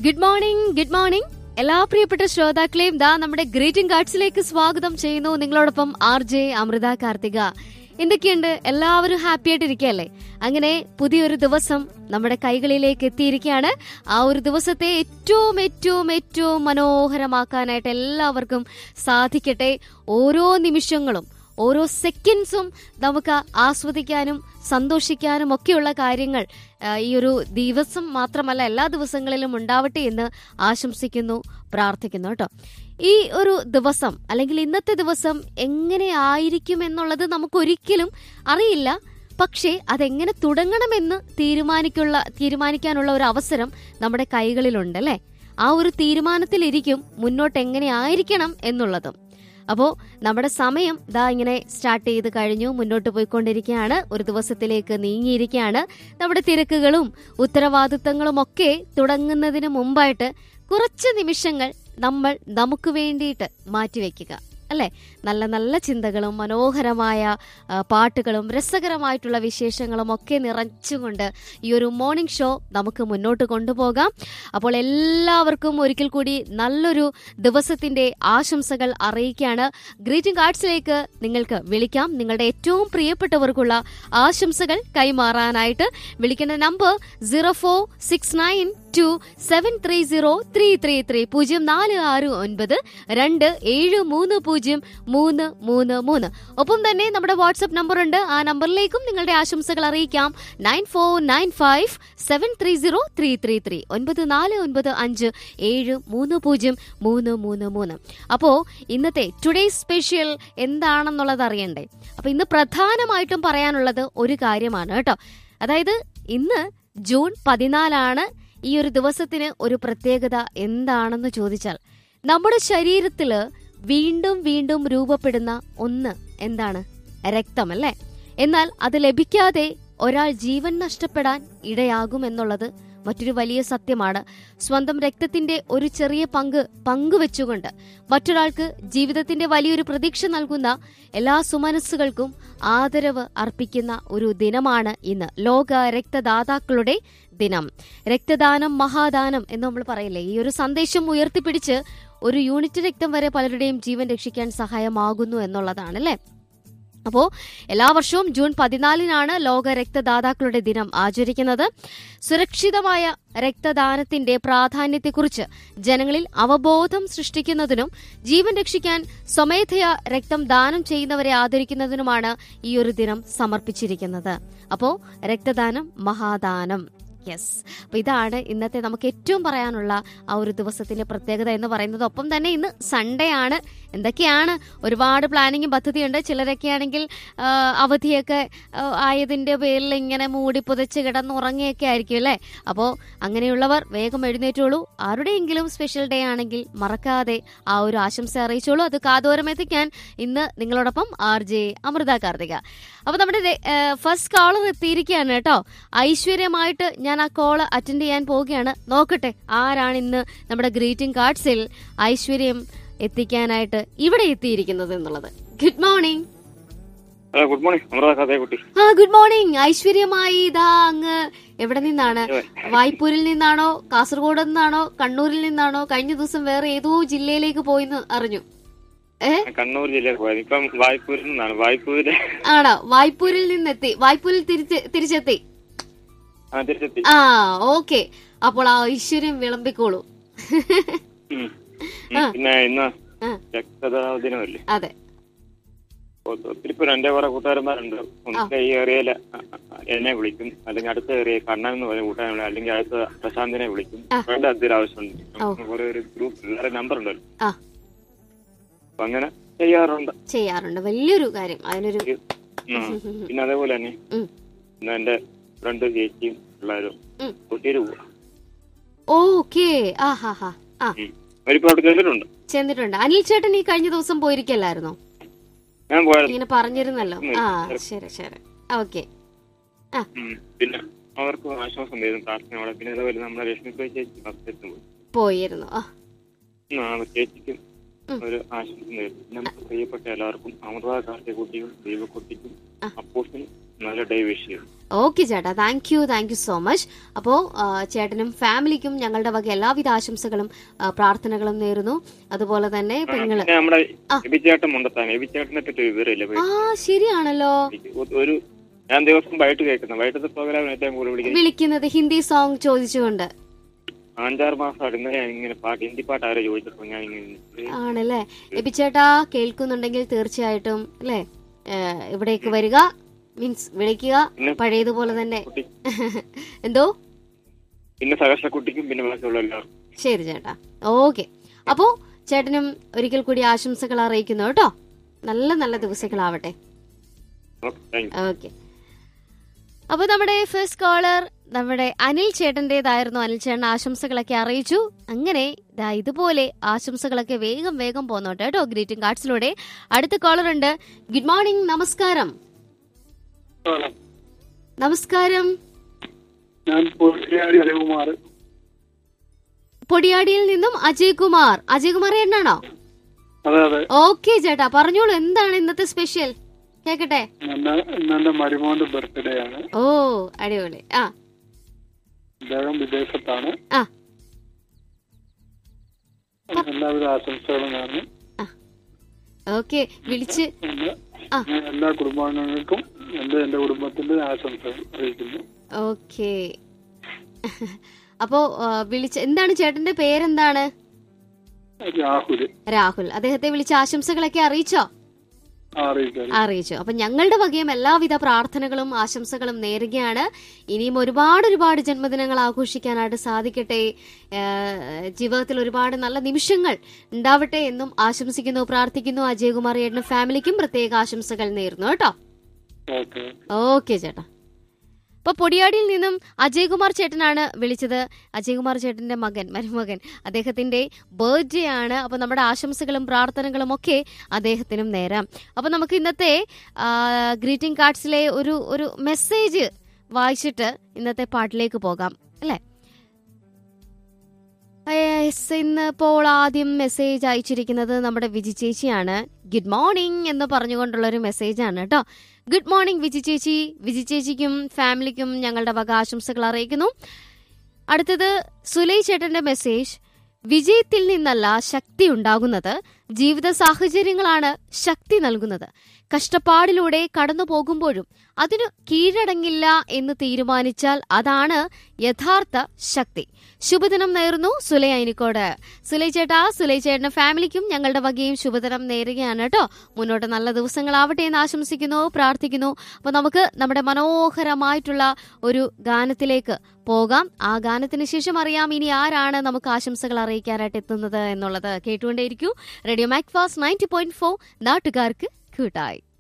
Good morning good morning എല്ലാ പ്രിയപ്പെട്ട ശ്രോതാക്കളെയും ദാ നമ്മുടെ ഗ്രീറ്റിംഗ് കാർഡ്സിലേക്ക് സ്വാഗതം ചെയ്യുന്നു നിങ്ങളോടൊപ്പം ആർ ജെ അമൃത കാർത്തിക എന്തൊക്കെയുണ്ട് എല്ലാവരും ഹാപ്പി ആയിട്ടിരിക്കുകയല്ലേ അങ്ങനെ പുതിയൊരു ദിവസം നമ്മുടെ കൈകളിലേക്ക് എത്തിയിരിക്കുകയാണ് ആ ഒരു ദിവസത്തെ ഏറ്റവും ഏറ്റവും ഏറ്റവും മനോഹരമാക്കാനായിട്ട് എല്ലാവർക്കും സാധിക്കട്ടെ ഓരോ നിമിഷങ്ങളും ഓരോ സെക്കൻഡ്സും നമുക്ക് ആസ്വദിക്കാനും സന്തോഷിക്കാനും ഒക്കെയുള്ള കാര്യങ്ങൾ ആ, ഈ ഒരു ദിവസം മാത്രമല്ല എല്ലാ ദിവസങ്ങളിലും ഉണ്ടാവട്ടെ എന്ന് ആശംസിക്കുന്നു പ്രാർത്ഥിക്കുന്നു കേട്ടോ ഈ ഒരു ദിവസം അല്ലെങ്കിൽ ഇന്നത്തെ ദിവസം എങ്ങനെ ആയിരിക്കും എന്നുള്ളത് നമുക്കൊരിക്കലും അറിയില്ല പക്ഷേ അതെങ്ങനെ തുടങ്ങണമെന്ന് തീരുമാനിക്കുള്ള തീരുമാനിക്കാനുള്ള ഒരു അവസരം നമ്മുടെ കൈകളിലുണ്ട് അല്ലേ ആ ഒരു തീരുമാനത്തിലിരിക്കും മുന്നോട്ട് എങ്ങനെ ആയിരിക്കണം എന്നുള്ളതും അപ്പോ നമ്മുടെ സമയം ദാ ഇങ്ങനെ സ്റ്റാർട്ട് ചെയ്ത് കഴിഞ്ഞു മുന്നോട്ട് പോയിക്കൊണ്ടിരിക്കുകയാണ് ഒരു ദിവസത്തിലേക്ക് നീങ്ങിയിരിക്കുകയാണ് നമ്മുടെ തിരക്കുകളും ഉത്തരവാദിത്തങ്ങളും ഒക്കെ തുടങ്ങുന്നതിന് മുമ്പായിട്ട് കുറച്ച് നിമിഷങ്ങൾ നമ്മൾ നമുക്ക് വേണ്ടിയിട്ട് മാറ്റിവെക്കുക അല്ലെ നല്ല നല്ല ചിന്തകളും മനോഹരമായ ആ, പാട്ടുകളും രസകരമായിട്ടുള്ള വിശേഷങ്ങളും ഒക്കെ നിറച്ചുകൊണ്ട് ഈ ഒരു മോർണിംഗ് ഷോ നമുക്ക് മുന്നോട്ട് കൊണ്ടുപോകാം അപ്പോൾ എല്ലാവർക്കും ഒരിക്കൽ കൂടി നല്ലൊരു ദിവസത്തിന്റെ ആശംസകൾ അറിയിക്കുകയാണ് ഗ്രീറ്റിംഗ് കാർഡ്സിലേക്ക് നിങ്ങൾക്ക് വിളിക്കാം നിങ്ങളുടെ ഏറ്റവും പ്രിയപ്പെട്ടവർക്കുള്ള ആശംസകൾ കൈമാറാനായിട്ട് വിളിക്കേണ്ട number zero four six nine two seven three zero three three three പൂജ്യം നാല് ആറ് ഒൻപത് രണ്ട് ഏഴ് മൂന്ന് പൂജ്യം മൂന്ന് മൂന്ന് മൂന്ന് ഒപ്പം തന്നെ നമ്മുടെ വാട്സ്ആപ്പ് നമ്പർ ഉണ്ട് ആ നമ്പറിലേക്കും നിങ്ങളുടെ ആശംസകൾ അറിയിക്കാം nine four nine five seven three zero three three three ഒൻപത് നാല് ഒൻപത് അഞ്ച് ഏഴ് മൂന്ന് പൂജ്യം മൂന്ന് മൂന്ന് മൂന്ന് അപ്പോ ഇന്നത്തെ ടുഡേ സ്പെഷ്യൽ എന്താണെന്നുള്ളത് അറിയണ്ടേ അപ്പൊ ഇന്ന് പ്രധാനമായിട്ടും പറയാനുള്ളത് ഒരു കാര്യമാണ് കേട്ടോ അതായത് ഇന്ന് ജൂൺ പതിനാലാണ് ഈ ഒരു ദിവസത്തിന് ഒരു പ്രത്യേകത എന്താണെന്ന് ചോദിച്ചാൽ നമ്മുടെ ശരീരത്തില് വീണ്ടും വീണ്ടും രൂപപ്പെടുന്ന ഒന്ന് എന്താണ് രക്തം അല്ലേ എന്നാൽ അത് ലഭിക്കാതെ ഒരാൾ ജീവൻ നഷ്ടപ്പെടാൻ ഇടയാകുമെന്നുള്ളത് മറ്റൊരു വലിയ സത്യമാണ് സ്വന്തം രക്തത്തിന്റെ ഒരു ചെറിയ പങ്ക് പങ്കുവെച്ചുകൊണ്ട് മറ്റൊരാൾക്ക് ജീവിതത്തിന്റെ വലിയൊരു പ്രതീക്ഷ നൽകുന്ന എല്ലാ സുമനസ്സുകൾക്കും ആദരവ് അർപ്പിക്കുന്ന ഒരു ദിനമാണ് ഇന്ന് ലോക രക്തദാതാക്കളുടെ ദിനം രക്തദാനം മഹാദാനം എന്ന് നമ്മൾ പറയില്ലേ ഈ ഒരു സന്ദേശം ഉയർത്തിപ്പിടിച്ച് ഒരു യൂണിറ്റ് രക്തം വരെ പലരുടെയും ജീവൻ രക്ഷിക്കാൻ സഹായമാകുന്നു എന്നുള്ളതാണ് അല്ലേ അപ്പോ എല്ലാ വർഷവും ജൂൺ പതിനാലിനാണ് ലോക രക്തദാതാക്കളുടെ ദിനം ആചരിക്കുന്നത് സുരക്ഷിതമായ രക്തദാനത്തിന്റെ പ്രാധാന്യത്തെക്കുറിച്ച് ജനങ്ങളിൽ അവബോധം സൃഷ്ടിക്കുന്നതിനും ജീവൻ രക്ഷിക്കാൻ സ്വമേധയാ രക്തം ദാനം ചെയ്യുന്നവരെ ആദരിക്കുന്നതിനുമാണ് ഈ ഒരു ദിനം സമർപ്പിച്ചിരിക്കുന്നത് അപ്പോ രക്തദാനം മഹാദാനം യെസ് അപ്പൊ ഇതാണ് ഇന്നത്തെ നമുക്ക് ഏറ്റവും പറയാനുള്ള ആ ഒരു ദിവസത്തിന്റെ പ്രത്യേകത എന്ന് പറയുന്നത് ഒപ്പം തന്നെ ഇന്ന് സൺഡേ ആണ് എന്തൊക്കെയാണ് ഒരുപാട് പ്ലാനിങ്ങും പദ്ധതിയുണ്ട് ചിലരൊക്കെ ആണെങ്കിൽ ആ, അവധിയൊക്കെ ആ, ആയതിന്റെ പേരിൽ ഇങ്ങനെ മൂടി പുതച്ച് കിടന്നുറങ്ങിയൊക്കെ ആയിരിക്കും അല്ലേ അപ്പോൾ അങ്ങനെയുള്ളവർ വേഗം എഴുന്നേറ്റോളൂ ആരുടെയെങ്കിലും സ്പെഷ്യൽ ഡേ ആണെങ്കിൽ മറക്കാതെ ആ ഒരു ആശംസ അറിയിച്ചോളൂ അത് കാതോരം എത്തിക്കാൻ ഇന്ന് നിങ്ങളോടൊപ്പം ആർ ജെ അമൃത കാർത്തിക അപ്പൊ നമ്മുടെ ഫസ്റ്റ് കോളർ എത്തിയിരിക്കുകയാണ് കേട്ടോ ഐശ്വര്യമായിട്ട് ഞാൻ ആ കോള് അറ്റൻഡ് ചെയ്യാൻ പോവുകയാണ് നോക്കട്ടെ ആരാണ് ഇന്ന് നമ്മുടെ ഗ്രീറ്റിംഗ് കാർഡ്സിൽ ഐശ്വര്യം എത്തിക്കാനായിട്ട് ഇവിടെ എത്തിയിരിക്കുന്നത് എന്നുള്ളത് good morning hello good morning Amrutha കഥയക്കുട്ടി ആ ഗുഡ് മോർണിംഗ് ഐശ്വര്യമായി ഇതാ അങ്ങ് എവിടെ നിന്നാണ് വായ്പൂരിൽ നിന്നാണോ കാസർഗോഡ് നിന്നാണോ കണ്ണൂരിൽ നിന്നാണോ കഴിഞ്ഞ ദിവസം വേറെ ഏതോ ജില്ലയിലേക്ക് പോയിന്ന് അറിഞ്ഞു ഏ കണ്ണൂർ ജില്ലയിൽ പോയത് ഇപ്പം വായ്പൂരിൽ നിന്നാണ് വായ്പൂരിലെ ആണോ വായ്പൂരിൽ നിന്നെത്തി വായ്പൂരിൽ തിരിച്ച് തിരിച്ചെത്തി ആ തിരിച്ചെത്തി ആ ഓക്കെ അപ്പോൾ ആ ഐശ്വര്യം വിളമ്പിക്കോളൂ ഉം. ഉം. പിന്നെ ഇന്ന് ആ, രക്തദാന ദിനമല്ലേ അതെ ഒ- ഒത്തിരി പേര് എന്റെ കുറെ കൂട്ടുകാരന്മാരുണ്ട് ഒന്നിന്റെ ഈ ഏരിയയില് എന്നെ വിളിക്കും അല്ലെങ്കിൽ അടുത്ത ഏരിയ കണ്ണൻ എന്ന് പറഞ്ഞ കൂട്ടുകാരനെ വിളിക്കും അല്ലെങ്കിൽ അടുത്ത പ്രശാന്തിനെ വിളിക്കും ആ. വേണ്ട അതിൽ ആവശ്യമുണ്ട് നമുക്ക് കുറെ ഒരു ഗ്രൂപ്പ് എല്ലാവരും നമ്പർ ഉണ്ടല്ലോ ആ അപ്പൊ അങ്ങനെ ചെയ്യാറുണ്ട് ചെയ്യാറുണ്ട് വലിയൊരു കാര്യം അതിനൊരു ഉം. പിന്നെ അതേപോലെ തന്നെ ഉം. ഇന്ന് എന്റെ ഫ്രണ്ട് ചേച്ചിയും പിള്ളേരും ഉം. കൊട്ടിയൂര് പോവാ ഓക്കേ ആ ഹാ ഹാ ആ അവരിപ്പോ അവിടെ ചെന്നിട്ടുണ്ട് ചെന്നിട്ടുണ്ട് അനിൽ ചേട്ടൻ ഈ കഴിഞ്ഞ ദിവസം പോയിരിക്കല്ലായിരുന്നോ ഞാൻ പോയായിരുന്നു ഇങ്ങനെ പറഞ്ഞിരുന്നല്ലോ ആ ശരി ശരി ഓക്കെ ആ ഉം. പിന്നെ അവർക്ക് ആശ്വാസം തരുന്നു പ്രാർത്ഥനയോടെ പിന്നെ അതുപോലെ നമ്മുടെ ലക്ഷ്മിപ്രിയ ചേച്ചി ഫസ്റ്റ് പോയി പോയിരുന്നു ആ ഉം, ആ ചേച്ചിക്കും ഉം. ഒരു ആശ്വാസം തരുന്നു നമുക്ക് പ്രിയപ്പെട്ട എല്ലാവർക്കും അമൃത കാർത്തിക കുട്ടിയും ദൈവക്കുട്ടിക്കും ആ. അപ്പോസിനും നല്ല ഡേ വിഷ് ചെയ്യും ഓക്കെ ചേട്ടാ thank you thank you so much അപ്പോ ആ, ചേട്ടനും ഫാമിലിക്കും ഞങ്ങളുടെ വക എല്ലാവിധ ആശംസകളും ആ, പ്രാർത്ഥനകളും നേരുന്നു അതുപോലെ തന്നെ പെങ്ങള് പിന്നെ നമ്മുടെ ആ. എബിച്ചേട്ടൻ മുണ്ടത്താണ് എബിച്ചേട്ടനെ പറ്റി ഒരു വിവരമില്ല ആ ശരിയാണല്ലോ എനിക്ക് ഒരു ഞാൻ ദിവസം വൈകിട്ട് കേൾക്കുന്നത് വൈകിട്ടത്തെ പ്രോഗ്രാം ഏറ്റവും കൂടുതൽ വിളിക്കുന്നത് വിളിക്കുന്നത് ഹിന്ദി സോങ് ചോദിച്ചുകൊണ്ട് അഞ്ചാറ് മാസമായിട്ട് ഇന്നലെ ഞാൻ ഇങ്ങനെ പാട്ട് ഹിന്ദി പാട്ട് ആരോ ചോദിച്ചപ്പോൾ ഞാൻ ഇങ്ങനെ ആണല്ലേ എബിച്ചേട്ടാ കേൾക്കുന്നുണ്ടെങ്കിൽ തീർച്ചയായിട്ടും അല്ലേ ഏ, ഇവിടേക്ക് വരിക മീൻസ് വിളിക്കുക പിന്നെ പഴയതുപോലെ തന്നെ കുട്ടി എന്തോ പിന്നെ സഹർഷക്കുട്ടിക്കും പിന്നെ ബാക്കിയുള്ള എല്ലാവർക്കും ശരി ചേട്ടാ ഓക്കെ അപ്പോ ചേട്ടനും ഒരിക്കൽ കൂടി ആശംസകൾ അറിയിക്കുന്നു കേട്ടോ നല്ല നല്ല ദിവസങ്ങളാവട്ടെ ഓക്കെ താങ്ക് ഓക്കെ അപ്പൊ നമ്മുടെ ഫസ്റ്റ് കോളർ നമ്മുടെ അനിൽ ചേട്ടന്റേതായിരുന്നു അനിൽ ചേട്ടൻ ആശംസകളൊക്കെ അറിയിച്ചു അങ്ങനെ ദാ ഇതുപോലെ ആശംസകളൊക്കെ വേഗം വേഗം പോന്നോട്ടെ കേട്ടോ ഗ്രീറ്റിംഗ് കാർഡ്സിലൂടെ അടുത്ത കോളർ ഉണ്ട് ഗുഡ് മോർണിംഗ് നമസ്കാരം നമസ്കാരം ഞാൻ പൊടിയാടി അരകുമാർ പൊടിയാടിയിൽ നിന്നും അജയ് കുമാർ അജയ് കുമാർ ചേട്ടനാണോ അതെ അതെ ഓക്കെ ചേട്ടാ പറഞ്ഞോളൂ എന്താണ് ഇന്നത്തെ സ്പെഷ്യൽ കേക്കട്ടെ ഇന്ന് ഇന്ന് എന്റെ മരുമോന്റെ ബർത്ത്ഡേ ആണ് ഓ അടിപൊളി ആ അദ്ദേഹം വിദേശത്താണ് ആ എല്ലാവിധ ആശംസകളും നേർന്നു ഓക്കെ വിളിച്ച് പിന്നെ ആ. ഞാൻ എല്ലാ കുടുംബാംഗങ്ങൾക്കും എന്റെ എന്റെ കുടുംബത്തിന്റെ ആശംസകൾ അറിയിക്കുന്നു ഓക്കെ അപ്പോ ആ, വിളിച്ച എന്താണ് ചേട്ടന്റെ പേരെന്താണ് രാഹുല് രാഹുൽ അദ്ദേഹത്തെ വിളിച്ച ആശംസകളൊക്കെ അറിയിച്ചോ ആ, അറിയിക്കാം അറിയിച്ചു അപ്പൊ ഞങ്ങളുടെ വകയും എല്ലാവിധ പ്രാർത്ഥനകളും ആശംസകളും നേരുകയാണ് ഇനിയും ഒരുപാട് ഒരുപാട് ജന്മദിനങ്ങൾ ആഘോഷിക്കാനായിട്ട് സാധിക്കട്ടെ ഏഹ് ജീവിതത്തിൽ ഒരുപാട് നല്ല നിമിഷങ്ങൾ ഉണ്ടാവട്ടെ എന്നും ആശംസിക്കുന്നു പ്രാർത്ഥിക്കുന്നു അജയകുമാർ ചേട്ടനും ഫാമിലിക്കും പ്രത്യേക ആശംസകൾ നേരുന്നു കേട്ടോ ഓക്കെ ഓക്കെ ചേട്ടാ ഇപ്പൊ പൊടിയാടിയിൽ നിന്നും അജയ്കുമാർ ചേട്ടനാണ് വിളിച്ചത് അജയ്കുമാർ ചേട്ടന്റെ മകൻ മരുമകൻ അദ്ദേഹത്തിന്റെ ബർത്ത്ഡേ ആണ് അപ്പൊ നമ്മുടെ ആശംസകളും പ്രാർത്ഥനകളും ഒക്കെ അദ്ദേഹത്തിനും നേരാം അപ്പൊ നമുക്ക് ഇന്നത്തെ ഗ്രീറ്റിംഗ് കാർഡ്സിലെ ഒരു ഒരു മെസ്സേജ് വായിച്ചിട്ട് ഇന്നത്തെ പാട്ടിലേക്ക് പോകാം അല്ലേ യെസ് ഇന്ന് ഇപ്പോൾ ആദ്യം മെസ്സേജ് അയച്ചിരിക്കുന്നത് നമ്മുടെ വിജി ചേച്ചിയാണ് ഗുഡ് മോർണിംഗ് എന്ന് പറഞ്ഞുകൊണ്ടുള്ള ഒരു മെസ്സേജ് ആണ് കേട്ടോ ഗുഡ് മോർണിംഗ് വിജി ചേച്ചി വിജി ചേച്ചിക്കും ഫാമിലിക്കും ഞങ്ങളുടെ വക ആശംസകൾ അറിയിക്കുന്നു അടുത്തത് സുലൈ ചേട്ടന്റെ മെസ്സേജ് വിജയത്തിൽ നിന്നല്ല ശക്തി ഉണ്ടാകുന്നത് ജീവിത സാഹചര്യങ്ങളാണ് ശക്തി നൽകുന്നത് കഷ്ടപ്പാടിലൂടെ കടന്നു പോകുമ്പോഴും അതിനു കീഴടങ്ങില്ല എന്ന് തീരുമാനിച്ചാൽ അതാണ് യഥാർത്ഥ ശക്തി ശുഭദിനം നേർന്നു സുലൈ അയിനിക്കോട് സുലൈ ചേട്ടാ സുലൈ ചേട്ടന്റെ ഫാമിലിക്കും ഞങ്ങളുടെ വകയും ശുഭദിനം നേരുകയാണ് കേട്ടോ മുന്നോട്ട് നല്ല ദിവസങ്ങളാവട്ടെ എന്ന് ആശംസിക്കുന്നു പ്രാർത്ഥിക്കുന്നു അപ്പൊ നമുക്ക് നമ്മുടെ മനോഹരമായിട്ടുള്ള ഒരു ഗാനത്തിലേക്ക് പോകാം ആ ഗാനത്തിന് ശേഷം അറിയാം ഇനി ആരാണ് നമുക്ക് ആശംസകൾ അറിയിക്കാനായിട്ട് എത്തുന്നത് എന്നുള്ളത് കേട്ടുകൊണ്ടേയിരിക്കൂ radio Macfast ninety point four നാട്ടുകാർക്ക് കൂട്ടായി